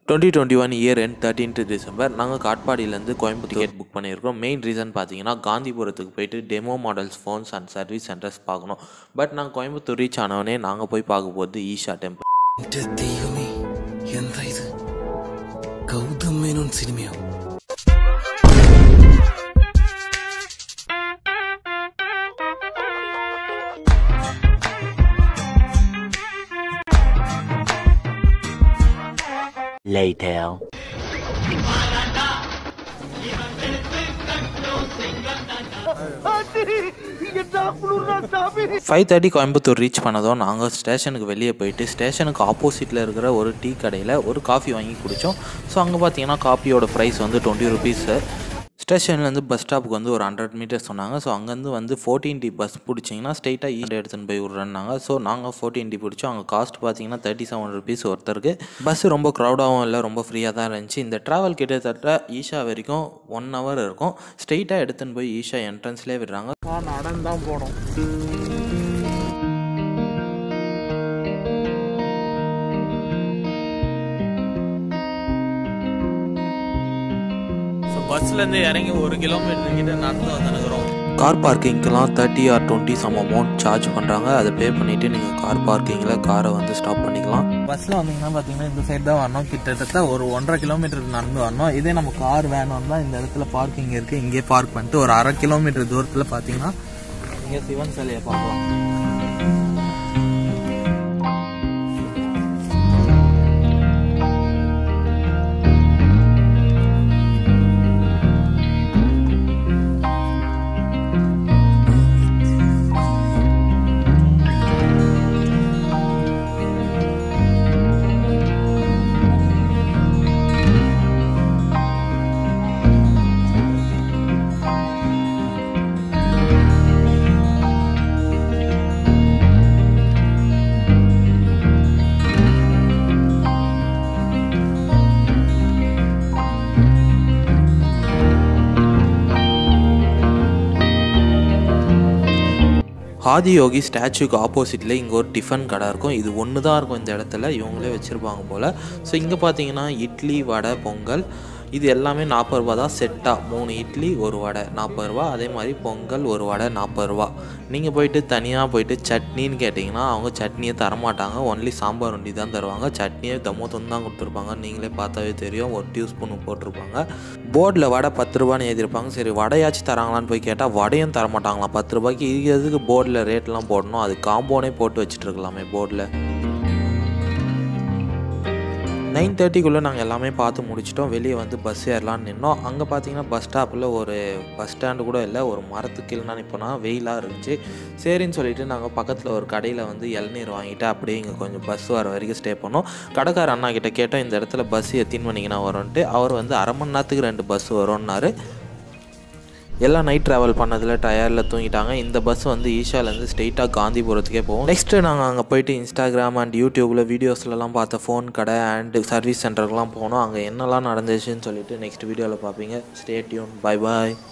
Twenty twenty one year end thirteenth December நாங்கள் காட்பாடியிலேருந்து Coimbatore ticket book பண்ணியிருக்கோம் மெயின் ரீசன் பார்த்தீங்கன்னா காந்திபுரத்துக்கு போயிட்டு demo models phones and service centres பார்க்கணும் பட் நாங்கள் கோயம்புத்தூர் ரீச் ஆனவொடனே நாங்கள் போய் பார்க்க போகிறது ஈஷா டெம்பிள் എന്റെ ദൈവമേ എന്താ ഇത് ഗൗതം മേനോൻ സിനിമയോ Later. Five thirty Coimbatore reach பண்ணதும் நாங்கள் ஸ்டேஷனுக்கு வெளியே போயிட்டு ஸ்டேஷனுக்கு ஆப்போசிட்டில் இருக்கிற ஒரு டீ கடையில் ஒரு காஃபி வாங்கி குடித்தோம் ஸோ அங்கே பார்த்தீங்கன்னா காஃபியோட ப்ரைஸ் வந்து டுவெண்ட்டி ருபீஸு ஸ்டேஷன்லேருந்து பஸ் ஸ்டாப்புக்கு வந்து ஒரு ஹண்ட்ரட் மீட்டர்ஸ் சொன்னாங்க ஸோ அங்கேருந்து வந்து ஃபோர்டீன் டி பஸ் பிடிச்சிங்கன்னா ஸ்ட்ரெயிட்டாக ஈஸ்ட் எடுத்துன்னு போய் விட்றேன்னாங்க ஸோ நாங்கள் ஃபோர்டீன் டி பிடிச்சோம் அங்கே காஸ்ட் பார்த்தீங்கன்னா தேர்ட்டி செவன் ருபீஸ் ஒருத்தருக்கு பஸ் ரொம்ப க்ரௌடாகவும் இல்லை ரொம்ப ஃப்ரீயாக தான் இருந்துச்சு இந்த ட்ராவல் கிட்டத்தட்ட ஈஷா வரைக்கும் ஒன் ஹவர் இருக்கும் ஸ்ட்ரெயிட்டாக எடுத்துன்னு போய் ஈஷா என்ட்ரன்ஸ்லேயே விடுறாங்க நடந்தான் போனோம் ஸோ பஸ்லேருந்து இறங்கி ஒரு கிலோமீட்டர் கிட்ட நடந்து வந்துனுக்குறோம் கார் பார்க்கிங்க்கெலாம் thirty or twenty some amount charge பண்ணுறாங்க அதை பே பண்ணிவிட்டு நீங்கள் கார் பார்க்கிங்கில் காரை வந்து ஸ்டாப் பண்ணிக்கலாம் பஸ்ஸில் வந்தீங்கன்னா பார்த்தீங்கன்னா இந்த சைடு தான் வரணும் கிட்டத்தட்ட ஒரு ஒன்றரை கிலோமீட்டர் நடந்து வரணும் இதே நம்ம கார் வேன் வந்தால் இந்த இடத்துல பார்க்கிங் இருக்குது இங்கே பார்க் பண்ணிட்டு ஒரு அரை கிலோமீட்டர் தூரத்தில் பார்த்தீங்கன்னா இங்கே சிவன் சிலையை பார்க்கலாம் ஆதியோகி ஸ்டாச்சுக்கு ஆப்போசிட்டில் இங்கே ஒரு டிஃபன் கடை இருக்கும் இது ஒன்று தான் இருக்கும் இந்த இடத்துல இவங்களே வச்சுருப்பாங்க போல் ஸோ இங்கே பார்த்தீங்கன்னா இட்லி வடை பொங்கல் இது எல்லாமே நாற்பது ரூபா தான் செட்டாக மூணு இட்லி ஒரு வடை நாற்பது ரூபா அதே மாதிரி பொங்கல் ஒரு வடை நாற்பது ரூபா நீங்கள் போயிட்டு தனியாக போயிட்டு சட்னின்னு கேட்டிங்கன்னா அவங்க சட்னியை தரமாட்டாங்க ஒன்லி சாம்பார் ஒண்டி தான் தருவாங்க சட்னியை தம்மோ தொந்து தான் கொடுத்துருப்பாங்க நீங்களே பார்த்தாவே தெரியும் ஒரு டியூ ஸ்பூன் போட்டிருப்பாங்க போர்டில் வடை பத்து ரூபான்னு எழுதியிருப்பாங்க சரி வடையாச்சும் தராங்களான்னு போய் கேட்டால் வடையும் தரமாட்டாங்களாம் பத்து ரூபாய்க்கு இது எதுக்கு போர்டில் ரேட்லாம் போடணும் அது காம்போனே போட்டு வச்சுட்டு இருக்கலாமே போர்டில் நைன் தேர்ட்டிக்குள்ளே நாங்கள் எல்லாமே பார்த்து முடிச்சிட்டோம் வெளியே வந்து பஸ் ஏறலாம்னு நின்னோம் அங்கே பார்த்தீங்கன்னா பஸ் ஸ்டாப்பில் ஒரு பஸ் ஸ்டாண்டு கூட இல்லை ஒரு மரத்துக்கு கீழே நிற்போனா வெயிலாக இருந்துச்சு சரின்னு சொல்லிட்டு நாங்கள் பக்கத்தில் ஒரு கடையில் வந்து இளநீர் வாங்கிட்டு அப்படியே இங்கே கொஞ்சம் பஸ் வர வரைக்கும் ஸ்டே பண்ணோம் கடைக்கார அண்ணா கிட்ட கேட்டோம் இந்த இடத்துல பஸ் எத்தனை மணிக்குனா வரும்ன்ட்டு அவர் வந்து அரை மணி நேரத்துக்கு ரெண்டு பஸ் வரும்னாரு எல்லாம் நைட் ட்ராவல் பண்ணதில் டயரில் தூங்கிட்டாங்க இந்த பஸ் வந்து ஈஷாலேருந்து ஸ்ட்ரெயிட்டாக காந்திபுரத்துக்கே போவோம் நெக்ஸ்ட்டு நாங்கள் அங்கே போயிட்டு இன்ஸ்டாகிராம் அண்ட் யூடியூப்பில் வீடியோஸ்லலாம் பார்த்த ஃபோன் கடை அண்ட் சர்வீஸ் சென்டருக்குலாம் போனோம் அங்கே என்னெல்லாம் நடந்துச்சுன்னு சொல்லிட்டு நெக்ஸ்ட் வீடியோவில் பார்ப்பீங்க ஸ்டே டியூன் பை பாய்